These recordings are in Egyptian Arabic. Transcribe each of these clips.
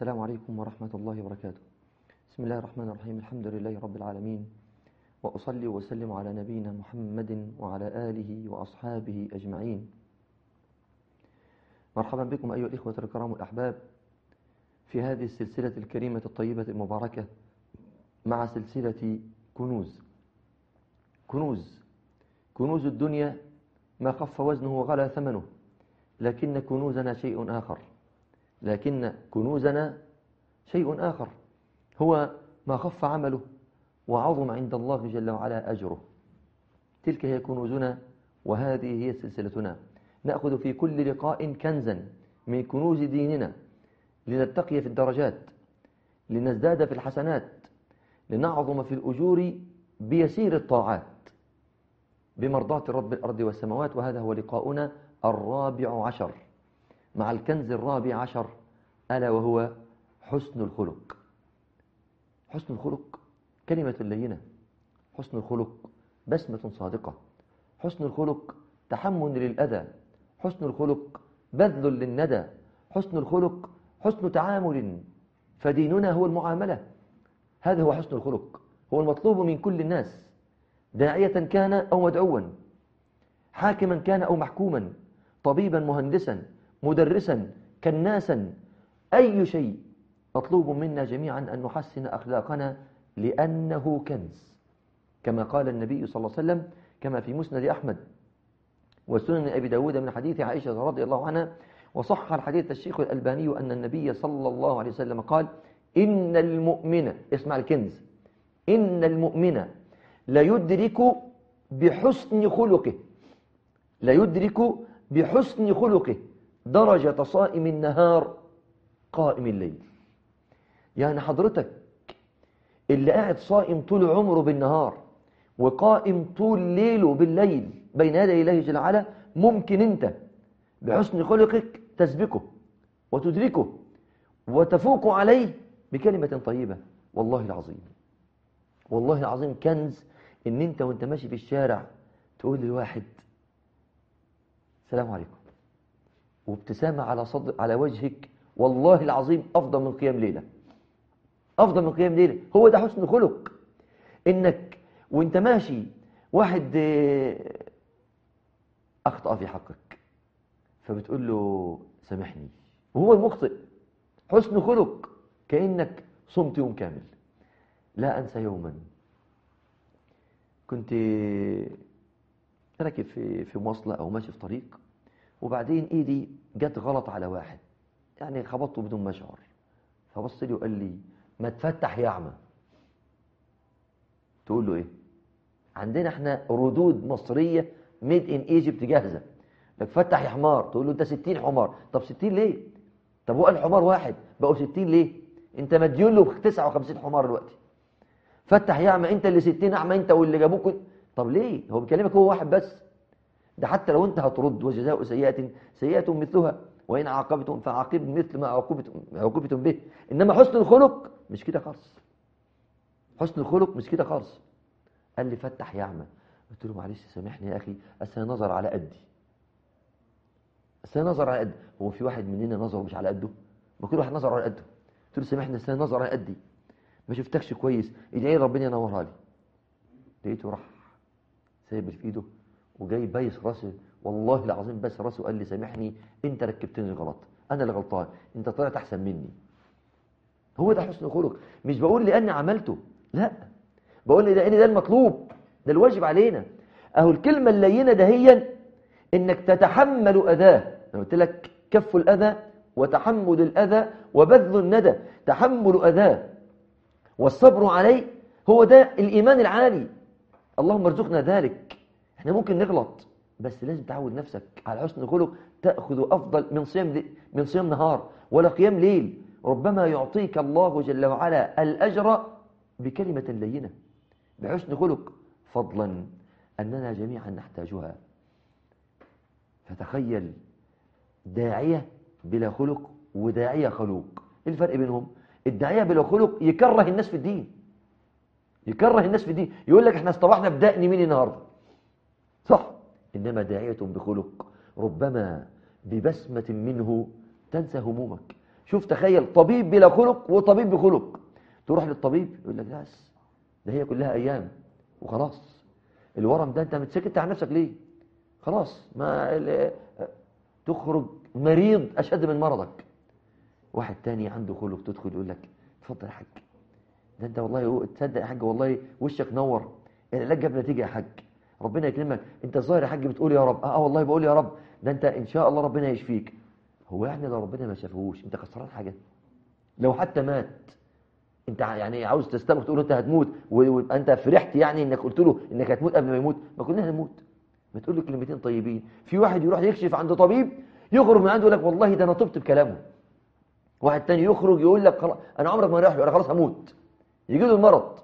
السلام عليكم ورحمة الله وبركاته بسم الله الرحمن الرحيم الحمد لله رب العالمين وأصلي وأسلم على نبينا محمد وعلى آله وأصحابه أجمعين مرحبا بكم أيها الإخوة الكرام الأحباب في هذه السلسلة الكريمة الطيبة المباركة مع سلسلة كنوز كنوز كنوز الدنيا ما خف وزنه وغلى ثمنه لكن كنوزنا شيء آخر لكن كنوزنا شيء آخر هو ما خف عمله وعظم عند الله جل وعلا أجره تلك هي كنوزنا وهذه هي سلسلتنا نأخذ في كل لقاء كنزا من كنوز ديننا لنرتقي في الدرجات لنزداد في الحسنات لنعظم في الأجور بيسير الطاعات بمرضاة رب الأرض والسماوات وهذا هو لقاؤنا الرابع عشر مع الكنز الرابع عشر ألا وهو حسن الخلق حسن الخلق كلمة لينة حسن الخلق بسمة صادقة حسن الخلق تحمل للأذى حسن الخلق بذل للندى حسن الخلق حسن تعامل فديننا هو المعاملة هذا هو حسن الخلق هو المطلوب من كل الناس داعية كان أو مدعوا حاكما كان أو محكوما طبيبا مهندسا مدرسا كناسا أي شيء مطلوب منا جميعا أن نحسن أخلاقنا لأنه كنز كما قال النبي صلى الله عليه وسلم كما في مسند أحمد وسنن أبي داود من حديث عائشة رضي الله عنها وصح الحديث الشيخ الألباني أن النبي صلى الله عليه وسلم قال إن المؤمن اسمع الكنز إن المؤمن ليدرك بحسن خلقه ليدرك بحسن خلقه درجة صائم النهار قائم الليل يعني حضرتك اللي قاعد صائم طول عمره بالنهار وقائم طول ليله بالليل بين يدي الله جل وعلا ممكن انت بحسن خلقك تسبقه وتدركه وتفوق عليه بكلمة طيبة والله العظيم والله العظيم كنز ان انت وانت ماشي في الشارع تقول للواحد السلام عليكم وابتسامة على صدر على وجهك والله العظيم أفضل من قيام ليلة أفضل من قيام ليلة هو ده حسن خلق إنك وانت ماشي واحد أخطأ في حقك فبتقول له سامحني وهو المخطئ حسن خلق كأنك صمت يوم كامل لا أنسى يوما كنت راكب في في مواصلة أو ماشي في طريق وبعدين إيدي جت غلط على واحد يعني خبطته بدون ما أشعر فبص لي وقال لي ما تفتح يا أعمى تقول له إيه عندنا إحنا ردود مصرية ميد إن إيجيبت جاهزة لك فتح يا حمار تقول له أنت 60 حمار طب 60 ليه طب هو الحمار واحد بقوا 60 ليه أنت مديون له 59 حمار دلوقتي فتح يا أعمى أنت اللي 60 أعمى أنت واللي جابوك طب ليه هو بيكلمك هو واحد بس ده حتى لو انت هترد وجزاء سيئة سيئة مثلها وإن عاقبتم فعاقبوا مثل ما عوقبتم عوقبتم به إنما حسن الخلق مش كده خالص حسن الخلق مش كده خالص قال لي فتح يا أعمى قلت له معلش سامحني يا أخي أصل أنا نظر على قدي أصل أنا نظر على قدي هو في واحد مننا نظره مش على قده ما كل واحد نظر على قده قلت له سامحني أصل أنا نظر على قدي ما شفتكش كويس ادعي ربنا ينورها لي لقيته راح سايب في ايده وجاي بايس راسي والله العظيم بايس راسي وقال لي سامحني انت ركبتني غلط انا اللي غلطان انت طلعت احسن مني هو ده حسن خلق مش بقول لاني عملته لا بقول لي لان ده المطلوب ده الواجب علينا اهو الكلمه اللينه دهيا انك تتحمل اذاه انا قلت لك كف الاذى وتحمل الاذى وبذل الندى تحمل اذاه والصبر عليه هو ده الايمان العالي اللهم ارزقنا ذلك احنا ممكن نغلط بس لازم تعود نفسك على حسن الخلق تأخذ أفضل من صيام من صيام نهار ولا قيام ليل ربما يعطيك الله جل وعلا الأجر بكلمة لينة بحسن خلق فضلا أننا جميعا نحتاجها فتخيل داعية بلا خلق وداعية خلوق ايه الفرق بينهم الداعية بلا خلق يكره الناس في الدين يكره الناس في الدين يقول لك احنا اصطبحنا بدقن مين النهارده صح انما داعية بخلق ربما ببسمة منه تنسى همومك شوف تخيل طبيب بلا خلق وطبيب بخلق تروح للطبيب يقول لك بس ده هي كلها ايام وخلاص الورم ده انت متسكت على نفسك ليه خلاص ما ال- تخرج مريض اشد من مرضك واحد تاني عنده خلق تدخل يقول لك اتفضل يا حاج ده انت والله تصدق يا حاج والله وشك نور العلاج جاب نتيجه يا حاج ربنا يكرمك انت الظاهر يا حاج بتقول يا رب اه, آه والله بقول يا رب ده انت ان شاء الله ربنا يشفيك هو يعني لو ربنا ما شافهوش انت خسران حاجه لو حتى مات انت ع- يعني عاوز تستبق تقول له انت هتموت و- ويبقى انت فرحت يعني انك قلت له انك هتموت قبل ما يموت ما كلنا هنموت ما تقول له كلمتين طيبين في واحد يروح يكشف عند طبيب يخرج من عنده يقول لك والله ده انا طبت بكلامه واحد تاني يخرج يقول لك خلاص انا عمرك ما رايح له انا خلاص هموت يجي له المرض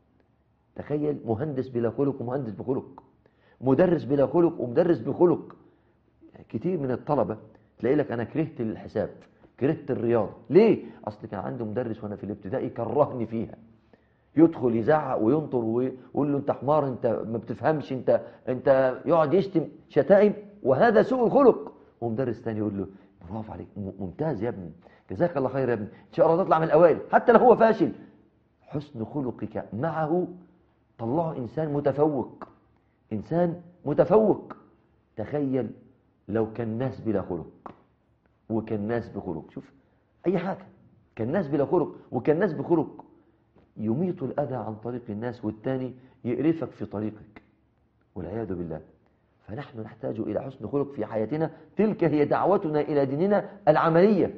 تخيل مهندس بلا خلق ومهندس بخلق مدرس بلا خلق ومدرس بخلق كتير من الطلبة تلاقي لك أنا كرهت الحساب كرهت الرياضة ليه؟ أصل كان عندي مدرس وأنا في الابتدائي كرهني فيها يدخل يزعق وينطر ويقول له أنت حمار أنت ما بتفهمش أنت أنت يقعد يشتم شتائم وهذا سوء الخلق ومدرس تاني يقول له برافو عليك م- ممتاز يا ابني جزاك الله خير يا ابني إن شاء الله تطلع من الأوائل حتى لو هو فاشل حسن خلقك معه طلعه إنسان متفوق إنسان متفوق تخيل لو كان ناس بلا خلق وكان ناس بخلق شوف أي حاجة كان ناس بلا خلق وكان ناس بخلق يميط الأذى عن طريق الناس والتاني يقرفك في طريقك والعياذ بالله فنحن نحتاج إلى حسن خلق في حياتنا تلك هي دعوتنا إلى ديننا العملية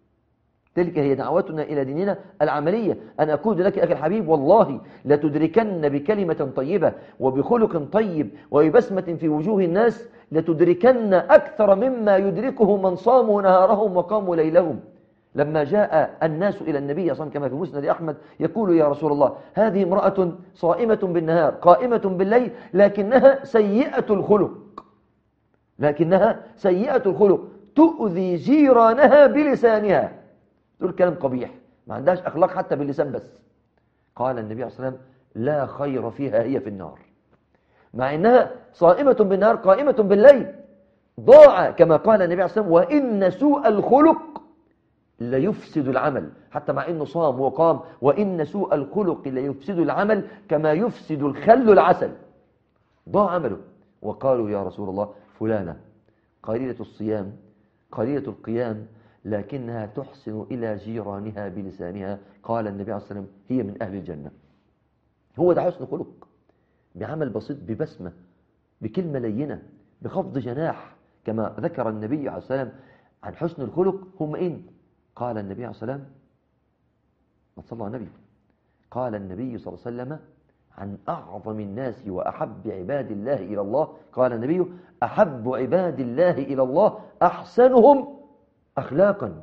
تلك هي دعوتنا إلى ديننا العملية أنا أقول لك أخي الحبيب والله لتدركن بكلمة طيبة وبخلق طيب وببسمة في وجوه الناس لتدركن أكثر مما يدركه من صاموا نهارهم وقاموا ليلهم لما جاء الناس إلى النبي صلى الله عليه وسلم كما في مسند أحمد يقول يا رسول الله هذه امرأة صائمة بالنهار قائمة بالليل لكنها سيئة الخلق لكنها سيئة الخلق تؤذي جيرانها بلسانها تقول كلام قبيح ما عندهاش أخلاق حتى باللسان بس قال النبي عليه الصلاة والسلام لا خير فيها هي في النار مع أنها صائمة بالنهار قائمة بالليل ضاع كما قال النبي عليه الصلاة والسلام وإن سوء الخلق ليفسد العمل حتى مع أنه صام وقام وإن سوء الخلق ليفسد العمل كما يفسد الخل العسل ضاع عمله وقالوا يا رسول الله فلانة قليلة الصيام قليلة القيام لكنها تحسن إلى جيرانها بلسانها قال النبي عليه الصلاة والسلام هي من أهل الجنة هو ده حسن خلق بعمل بسيط ببسمة بكلمة لينة بخفض جناح كما ذكر النبي عليه الصلاة والسلام عن حسن الخلق هم إن قال النبي عليه الصلاة والسلام ما صلى على النبي قال النبي صلى الله عليه وسلم عن أعظم الناس وأحب عباد الله إلى الله قال النبي أحب عباد الله إلى الله أحسنهم أخلاقا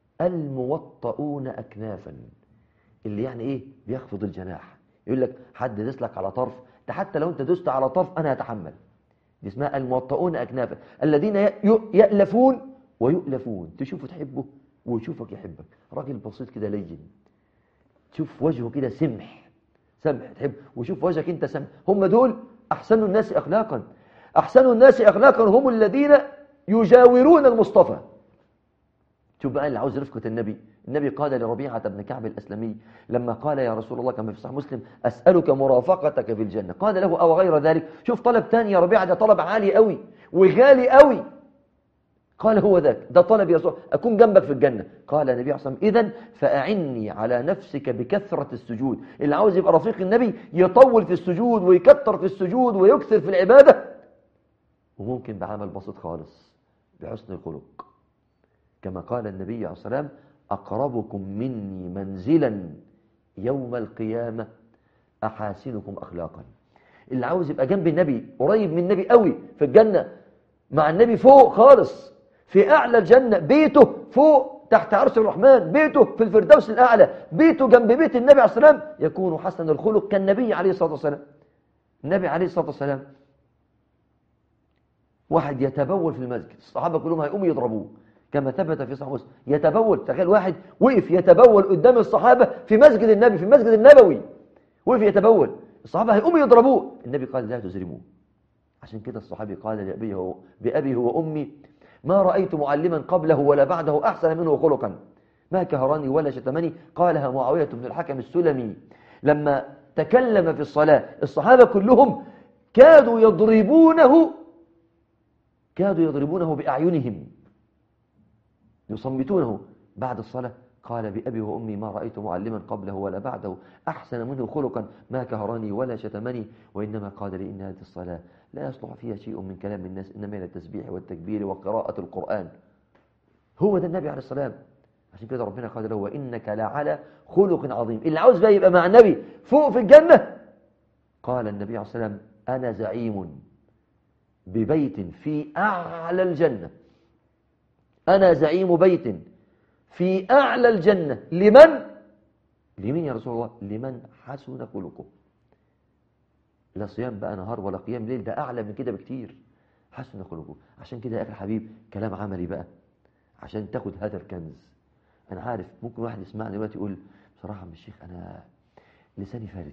الموطؤون أكنافا اللي يعني إيه بيخفض الجناح يقول لك حد دسلك على طرف ده حتى لو أنت دست على طرف أنا هتحمل دي اسمها الموطؤون أكنافا الذين ي- يألفون ويؤلفون تشوفه تحبه ويشوفك يحبك راجل بسيط كده لين تشوف وجهه كده سمح سمح تحب وشوف وجهك انت سمح هم دول احسن الناس اخلاقا احسن الناس اخلاقا هم الذين يجاورون المصطفى شوف بقى اللي عاوز رفقة النبي النبي قال لربيعة بن كعب الأسلمي لما قال يا رسول الله كما في صحيح مسلم أسألك مرافقتك في الجنة قال له أو غير ذلك شوف طلب تاني يا ربيعة ده طلب عالي قوي وغالي قوي قال هو ذاك ده طلب يا رسول الله، أكون جنبك في الجنة قال النبي عليه الصلاة والسلام إذن فأعني على نفسك بكثرة السجود اللي عاوز يبقى رفيق النبي يطول في السجود ويكتر في السجود ويكثر في العبادة وممكن بعمل بسيط خالص بحسن الخلق كما قال النبي عليه الصلاة والسلام أقربكم مني منزلا يوم القيامة أحاسنكم أخلاقا اللي عاوز يبقى جنب النبي قريب من النبي قوي في الجنة مع النبي فوق خالص في أعلى الجنة بيته فوق تحت عرش الرحمن بيته في الفردوس الأعلى بيته جنب بيت النبي عليه الصلاة والسلام يكون حسن الخلق كالنبي عليه الصلاة والسلام النبي عليه الصلاة والسلام واحد يتبول في المسجد الصحابة كلهم هيقوموا يضربوه كما ثبت في صحيح مسلم يتبول تخيل واحد وقف يتبول قدام الصحابة في مسجد النبي في المسجد النبوي وقف يتبول الصحابة هيقوموا يضربوه النبي قال لا تزرموه عشان كده الصحابي قال لأبيه هو- بأبي هو أمي ما رأيت معلما قبله ولا بعده أحسن منه خلقا ما كهرني ولا شتمني قالها معاوية بن الحكم السلمي لما تكلم في الصلاة الصحابة كلهم كادوا يضربونه كادوا يضربونه بأعينهم يصمتونه بعد الصلاة قال بأبي وأمي ما رأيت معلما قبله ولا بعده أحسن منه خلقا ما كهرني ولا شتمني وإنما قال لي إن هذه الصلاة لا يصلح فيها شيء من كلام الناس إنما إلى التسبيح والتكبير وقراءة القرآن هو ده النبي عليه السلام عشان كده ربنا قال له وإنك لعلى خلق عظيم اللي عاوز بقى يبقى مع النبي فوق في الجنة قال النبي عليه السلام أنا زعيم ببيت في أعلى الجنة أنا زعيم بيت في أعلى الجنة لمن؟ لمن يا رسول الله؟ لمن حسن خلقه لا صيام بقى نهار ولا قيام ليل ده أعلى من كده بكتير حسن خلقه عشان كده يا أخي الحبيب كلام عملي بقى عشان تاخد هذا الكنز أنا عارف ممكن واحد يسمعني دلوقتي يقول بصراحة يا الشيخ أنا لساني فارد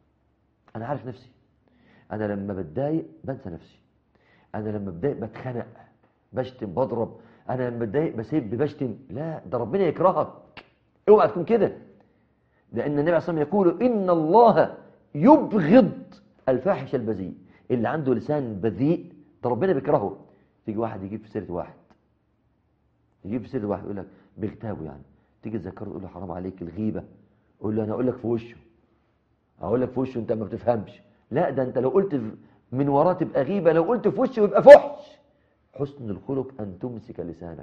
أنا عارف نفسي أنا لما بتضايق بنسى نفسي أنا لما بتضايق بتخنق بشتم بضرب انا لما بتضايق بسيب بشتم لا ده ربنا يكرهك اوعى تكون كده لان النبي عليه الصلاه والسلام يقول ان الله يبغض الفاحش البذيء اللي عنده لسان بذيء ده ربنا بيكرهه تيجي واحد يجيب في سيره واحد يجيب في سيره واحد يقول لك بيغتابه يعني تيجي تذكره تقول له حرام عليك الغيبه قول له انا اقول لك في وشه اقول لك في وشه انت ما بتفهمش لا ده انت لو قلت من وراه تبقى غيبه لو قلت في وشه يبقى فحش حسن الخلق أن تمسك لسانك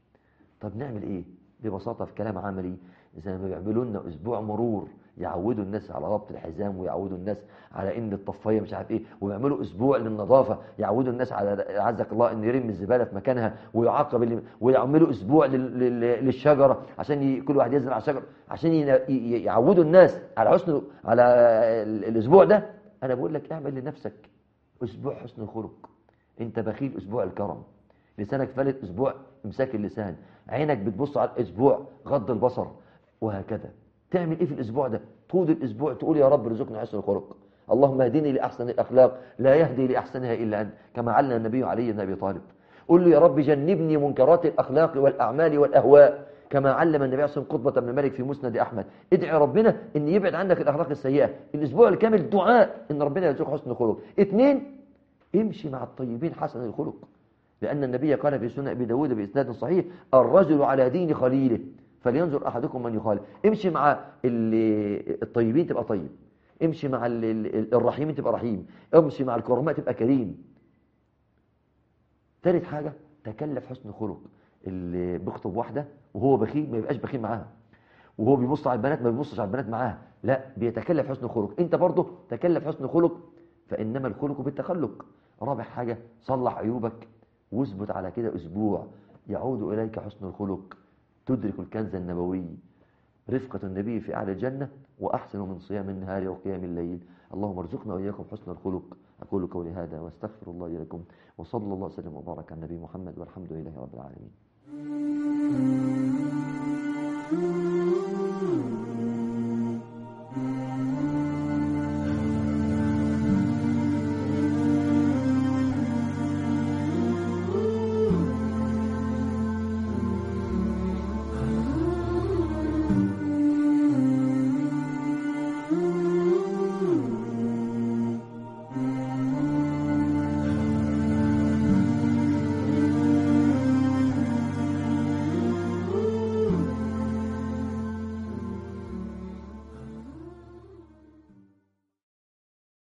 طب نعمل إيه ببساطة في كلام عملي زي ما بيعملوا لنا أسبوع مرور يعودوا الناس على ربط الحزام ويعودوا الناس على ان الطفايه مش عارف ايه ويعملوا اسبوع للنظافه يعودوا الناس على عزك الله ان يرمي الزباله في مكانها ويعاقب اللي ويعملوا اسبوع للشجره عشان ي... كل واحد يزرع شجره عشان ي... يعودوا الناس على حسن على الاسبوع ده انا بقول لك اعمل لنفسك اسبوع حسن الخلق انت بخيل اسبوع الكرم لسانك فلت اسبوع امساك اللسان عينك بتبص على اسبوع غض البصر وهكذا تعمل ايه في الاسبوع ده طول الاسبوع تقول يا رب ارزقني حسن الخلق اللهم اهدني لاحسن الاخلاق لا يهدي لاحسنها الا انت كما علم النبي علي بن ابي طالب قل له يا رب جنبني منكرات الاخلاق والاعمال والاهواء كما علم النبي صلى الله عليه وسلم قطبة بن مالك في مسند أحمد ادعي ربنا ان يبعد عنك الأخلاق السيئة الأسبوع الكامل دعاء ان ربنا يرزقك حسن الخلق اثنين امشي مع الطيبين حسن الخلق لأن النبي قال في سنة أبي داود بإسناد صحيح الرجل على دين خليله فلينظر أحدكم من يخالف امشي مع الطيبين تبقى طيب امشي مع الرحيمين تبقى رحيم امشي مع الكرماء تبقى كريم ثالث حاجة تكلف حسن خلق اللي بيخطب واحدة وهو بخيل ما يبقاش بخيل معاها وهو بيبص على البنات ما بيبصش على البنات معاها لا بيتكلف حسن خلق انت برضه تكلف حسن خلق فإنما الخلق بالتخلق رابع حاجة صلح عيوبك واثبت على كده أسبوع يعود إليك حسن الخلق تدرك الكنز النبوي رفقة النبي في أعلى الجنة وأحسن من صيام النهار وقيام الليل اللهم ارزقنا وإياكم حسن الخلق أقول قولي هذا واستغفر الله لكم وصلى الله وسلم وبارك على النبي محمد والحمد لله رب العالمين